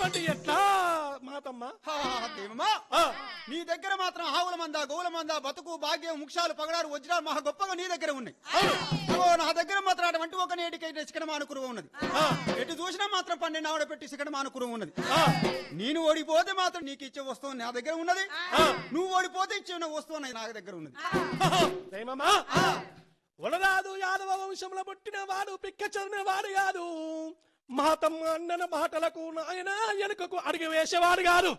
అంటే ఎట్లా మాతమ్మ హా, దేవమా ఆ, నీ దగ్గర మాత్రం ఆవుల మంద గోవుల మంద బతుకు భాగ్యం ముక్షాలు పగడాలు వజ్రాలు మహా గొప్పగా నీ దగ్గర ఉన్నాయి ఓ, నా దగ్గర మాత్రం అటువంటి ఒక నేటికైతే శిఖరమానుకురువ ఉన్నది ఆ, ఎటు చూసినా మాత్రం పన్నెండు ఆవిడ పెట్టి శిఖరమానుకురువ ఉన్నది ఆ, నేను ఓడిపోతే మాత్రం నీకు ఇచ్చే వస్తువు నా దగ్గర ఉన్నది ఆ. నువ్వు ఓడిపోతే ఇచ్చే వస్తువు నా దగ్గర ఉన్నది దైవమా వనరాదు యాదవ వంశంలో పుట్టిన వాడు పిక్క చదివిన వాడు కాదు మాతమ్మ అన్నన మాటలకు నాయన వెనుకకు అడిగి వేసేవాడు కాదు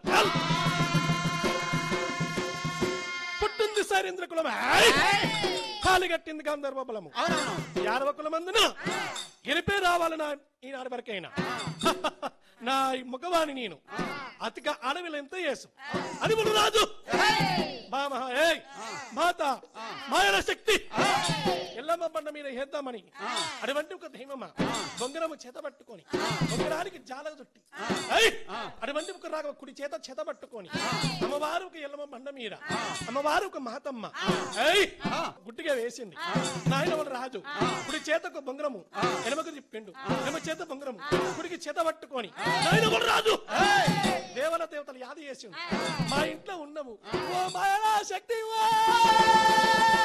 పుట్టింది సైరేంద్ర కులమే కాలి కట్టింది గంధర్వ బలము అవునవును యాదవ కులమందున ఎరిపే రావాలి నా ఈనాడు వరకైనా నా ఈ మగవాణి నేను అతిక అడవిలో ఎంత చేసు అది మును రాజు మా మహా ఏయ్ మాత మాయల శక్తి ఎల్లమ్మ బండ మీద వేద్దామని అటువంటి ఒక దైవమా బొంగరము చేత పట్టుకొని బొంగరానికి జాల చుట్టి ఏయ్! అటువంటి ఒక రాగ కుడి చేత చేత పట్టుకొని అమ్మవారు ఒక ఎల్లమ్మ బండ మీద అమ్మవారు ఒక మాతమ్మ ఏయ్! గుట్టిగా వేసింది నాయన వాడు రాజు కుడి చేత ఒక బొంగరము ఎనమకు తిప్పిండు ఎనమ చేత బొంగరము కుడికి చేత పట్టుకొని నాయన వాడు రాజు దేవల దేవతలు యాది చేసిండు మా ఇంట్లో ఉన్నాము ఓ మాయా శక్తి